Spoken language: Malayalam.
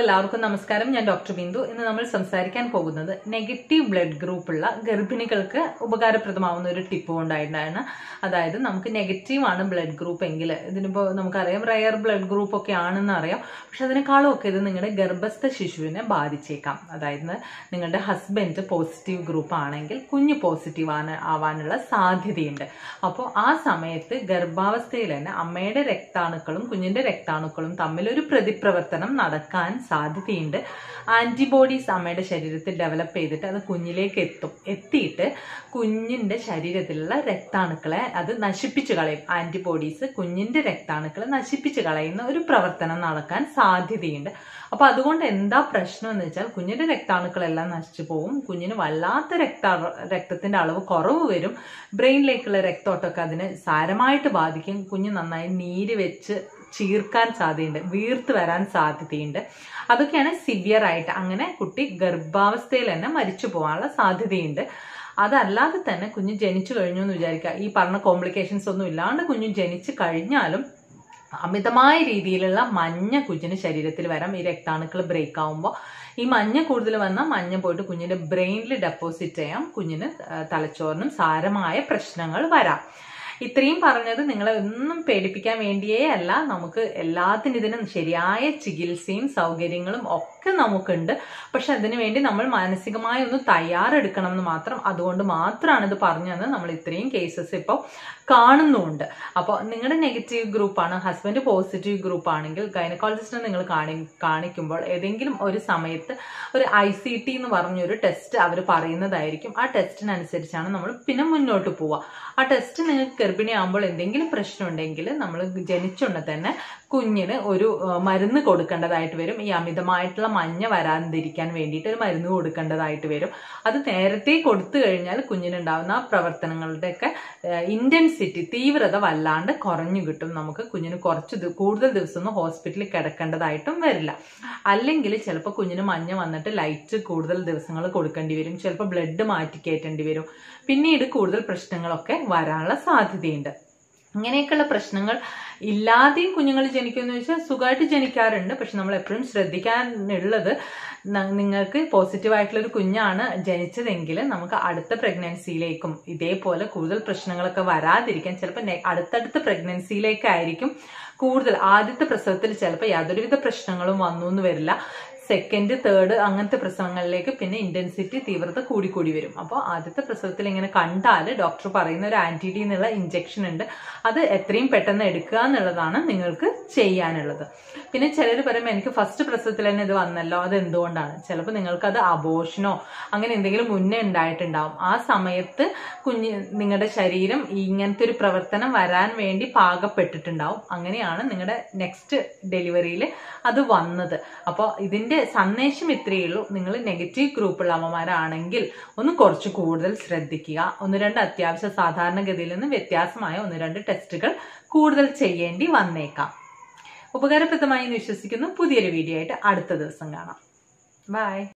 എല്ലാവർക്കും നമസ്കാരം ഞാൻ ഡോക്ടർ ബിന്ദു ഇന്ന് നമ്മൾ സംസാരിക്കാൻ പോകുന്നത് നെഗറ്റീവ് ബ്ലഡ് ഗ്രൂപ്പുള്ള ഗർഭിണികൾക്ക് ഉപകാരപ്രദമാവുന്ന ഒരു ടിപ്പ് കൊണ്ടായിട്ടാണ് അതായത് നമുക്ക് നെഗറ്റീവ് ആണ് ബ്ലഡ് ഗ്രൂപ്പ് എങ്കിൽ ഇതിനിപ്പോൾ നമുക്കറിയാം റയർ ബ്ലഡ് ഗ്രൂപ്പ് ഒക്കെ ആണെന്ന് അറിയാം പക്ഷെ അതിനേക്കാളും ഒക്കെ ഇത് നിങ്ങളുടെ ഗർഭസ്ഥ ശിശുവിനെ ബാധിച്ചേക്കാം അതായത് നിങ്ങളുടെ ഹസ്ബൻഡ് പോസിറ്റീവ് ഗ്രൂപ്പ് ആണെങ്കിൽ കുഞ്ഞ് പോസിറ്റീവ് ആണ് ആവാനുള്ള സാധ്യതയുണ്ട് അപ്പോൾ ആ സമയത്ത് ഗർഭാവസ്ഥയിൽ തന്നെ അമ്മയുടെ രക്താണുക്കളും കുഞ്ഞിന്റെ രക്താണുക്കളും തമ്മിൽ ഒരു പ്രതിപ്രവർത്തനം നടക്കാൻ സാധ്യതയുണ്ട് ആന്റിബോഡീസ് അമ്മയുടെ ശരീരത്തിൽ ഡെവലപ്പ് ചെയ്തിട്ട് അത് കുഞ്ഞിലേക്ക് എത്തും എത്തിയിട്ട് കുഞ്ഞിന്റെ ശരീരത്തിലുള്ള രക്താണുക്കളെ അത് നശിപ്പിച്ചു കളയും ആന്റിബോഡീസ് കുഞ്ഞിന്റെ രക്താണുക്കളെ നശിപ്പിച്ചു കളയുന്ന ഒരു പ്രവർത്തനം നടക്കാൻ സാധ്യതയുണ്ട് അപ്പൊ അതുകൊണ്ട് എന്താ പ്രശ്നം എന്ന് വെച്ചാൽ കുഞ്ഞിന്റെ രക്താണുക്കളെല്ലാം നശിച്ചു പോകും കുഞ്ഞിന് വല്ലാത്ത രക്ത രക്തത്തിന്റെ അളവ് കുറവ് വരും ബ്രെയിനിലേക്കുള്ള രക്തോട്ടമൊക്കെ അതിന് സാരമായിട്ട് ബാധിക്കും കുഞ്ഞ് നന്നായി നീര് വെച്ച് ചീർക്കാൻ സാധ്യതയുണ്ട് വീർത്ത് വരാൻ സാധ്യതയുണ്ട് അതൊക്കെയാണ് സിവിയർ ആയിട്ട് അങ്ങനെ കുട്ടി ഗർഭാവസ്ഥയിൽ തന്നെ മരിച്ചു പോകാനുള്ള സാധ്യതയുണ്ട് അതല്ലാതെ തന്നെ കുഞ്ഞ് ജനിച്ചു കഴിഞ്ഞു എന്ന് വിചാരിക്കുക ഈ പറഞ്ഞ കോംപ്ലിക്കേഷൻസ് ഒന്നും ഇല്ലാണ്ട് കുഞ്ഞ് ജനിച്ചു കഴിഞ്ഞാലും അമിതമായ രീതിയിലുള്ള മഞ്ഞ കുഞ്ഞിന് ശരീരത്തിൽ വരാം ഈ രക്താണുക്കൾ ബ്രേക്ക് ആവുമ്പോൾ ഈ മഞ്ഞ കൂടുതൽ വന്നാൽ മഞ്ഞ പോയിട്ട് കുഞ്ഞിന്റെ ബ്രെയിനിൽ ഡെപ്പോസിറ്റ് ചെയ്യാം കുഞ്ഞിന് തലച്ചോറിനും സാരമായ പ്രശ്നങ്ങൾ വരാം ഇത്രയും പറഞ്ഞത് നിങ്ങളെ ഒന്നും പേടിപ്പിക്കാൻ വേണ്ടിയേ അല്ല നമുക്ക് എല്ലാത്തിനും ഇതിനും ശരിയായ ചികിത്സയും സൗകര്യങ്ങളും ഒക്കെ നമുക്കുണ്ട് പക്ഷെ അതിനു വേണ്ടി നമ്മൾ മാനസികമായി ഒന്ന് തയ്യാറെടുക്കണം എന്ന് മാത്രം അതുകൊണ്ട് മാത്രമാണ് ഇത് പറഞ്ഞു തന്നത് നമ്മൾ ഇത്രയും കേസസ് ഇപ്പോൾ കാണുന്നുമുണ്ട് അപ്പോൾ നിങ്ങളുടെ നെഗറ്റീവ് ഗ്രൂപ്പാണ് ഹസ്ബൻഡ് പോസിറ്റീവ് ഗ്രൂപ്പ് ആണെങ്കിൽ ഗൈനക്കോളജിസ്റ്റിനെ നിങ്ങൾ കാണി കാണിക്കുമ്പോൾ ഏതെങ്കിലും ഒരു സമയത്ത് ഒരു ഐ സി ടി എന്ന് പറഞ്ഞൊരു ടെസ്റ്റ് അവർ പറയുന്നതായിരിക്കും ആ ടെസ്റ്റിനനുസരിച്ചാണ് നമ്മൾ പിന്നെ മുന്നോട്ട് പോവുക ആ ടെസ്റ്റ് നിങ്ങൾക്ക് ഗർഭിണിയാകുമ്പോൾ എന്തെങ്കിലും പ്രശ്നം ഉണ്ടെങ്കിൽ നമ്മൾ ജനിച്ചുകൊണ്ട് തന്നെ കുഞ്ഞിന് ഒരു മരുന്ന് കൊടുക്കേണ്ടതായിട്ട് വരും ഈ അമിതമായിട്ടുള്ള മഞ്ഞ വരാതിരിക്കാൻ വേണ്ടിയിട്ട് ഒരു മരുന്ന് കൊടുക്കേണ്ടതായിട്ട് വരും അത് നേരത്തെ കൊടുത്തു കഴിഞ്ഞാൽ കുഞ്ഞിനുണ്ടാവുന്ന ആ പ്രവർത്തനങ്ങളുടെയൊക്കെ ഇന്റൻസിറ്റി തീവ്രത വല്ലാണ്ട് കുറഞ്ഞു കിട്ടും നമുക്ക് കുഞ്ഞിന് കുറച്ച് കൂടുതൽ ദിവസം ഒന്നും ഹോസ്പിറ്റലിൽ കിടക്കേണ്ടതായിട്ടും വരില്ല അല്ലെങ്കിൽ ചിലപ്പോൾ കുഞ്ഞിന് മഞ്ഞ വന്നിട്ട് ലൈറ്റ് കൂടുതൽ ദിവസങ്ങൾ കൊടുക്കേണ്ടി വരും ചിലപ്പോൾ ബ്ലഡ് മാറ്റി കയറ്റേണ്ടി വരും പിന്നീട് കൂടുതൽ പ്രശ്നങ്ങളൊക്കെ വരാനുള്ള സാധ്യതയുണ്ട് ഇങ്ങനെയൊക്കെയുള്ള പ്രശ്നങ്ങൾ ഇല്ലാതെയും കുഞ്ഞുങ്ങൾ ജനിക്കുമെന്ന് വെച്ചാൽ സുഖമായിട്ട് ജനിക്കാറുണ്ട് പക്ഷെ നമ്മൾ എപ്പോഴും ശ്രദ്ധിക്കാനുള്ളത് നിങ്ങൾക്ക് പോസിറ്റീവ് ആയിട്ടുള്ള ഒരു കുഞ്ഞാണ് ജനിച്ചതെങ്കിൽ നമുക്ക് അടുത്ത പ്രഗ്നൻസിയിലേക്കും ഇതേപോലെ കൂടുതൽ പ്രശ്നങ്ങളൊക്കെ വരാതിരിക്കാൻ ചിലപ്പോൾ അടുത്തടുത്ത പ്രഗ്നൻസിയിലേക്കായിരിക്കും കൂടുതൽ ആദ്യത്തെ പ്രസവത്തിൽ ചിലപ്പോൾ യാതൊരുവിധ പ്രശ്നങ്ങളും വന്നു എന്ന് വരില്ല സെക്കൻഡ് തേർഡ് അങ്ങനത്തെ പ്രസവങ്ങളിലേക്ക് പിന്നെ ഇന്റൻസിറ്റി തീവ്രത കൂടിക്കൂടി വരും അപ്പോൾ ആദ്യത്തെ പ്രസവത്തിൽ ഇങ്ങനെ കണ്ടാൽ ഡോക്ടർ പറയുന്ന ഒരു ആന്റി ഡി എന്നുള്ള ഇഞ്ചക്ഷൻ ഉണ്ട് അത് എത്രയും പെട്ടെന്ന് എടുക്കുക എന്നുള്ളതാണ് നിങ്ങൾക്ക് ചെയ്യാനുള്ളത് പിന്നെ ചിലർ പറയുമ്പോൾ എനിക്ക് ഫസ്റ്റ് പ്രസവത്തിൽ തന്നെ ഇത് വന്നല്ലോ അത് എന്തുകൊണ്ടാണ് ചിലപ്പോൾ നിങ്ങൾക്ക് അത് അബോഷനോ അങ്ങനെ എന്തെങ്കിലും മുന്നേ ഉണ്ടായിട്ടുണ്ടാവും ആ സമയത്ത് കുഞ്ഞ് നിങ്ങളുടെ ശരീരം ഇങ്ങനത്തെ ഒരു പ്രവർത്തനം വരാൻ വേണ്ടി പാകപ്പെട്ടിട്ടുണ്ടാവും അങ്ങനെയാണ് നിങ്ങളുടെ നെക്സ്റ്റ് ഡെലിവറിയിൽ അത് വന്നത് അപ്പോൾ ഇതിന്റെ സന്ദേശം ഇത്രയേ ഉള്ളൂ നിങ്ങൾ നെഗറ്റീവ് ഗ്രൂപ്പുള്ള അമ്മമാരാണെങ്കിൽ ഒന്ന് കുറച്ച് കൂടുതൽ ശ്രദ്ധിക്കുക ഒന്ന് രണ്ട് അത്യാവശ്യ സാധാരണഗതിയിൽ നിന്ന് വ്യത്യാസമായ ഒന്ന് രണ്ട് ടെസ്റ്റുകൾ കൂടുതൽ ചെയ്യേണ്ടി വന്നേക്കാം ഉപകാരപ്രദമായി എന്ന് വിശ്വസിക്കുന്നു പുതിയൊരു വീഡിയോ ആയിട്ട് അടുത്ത ദിവസം കാണാം ബൈ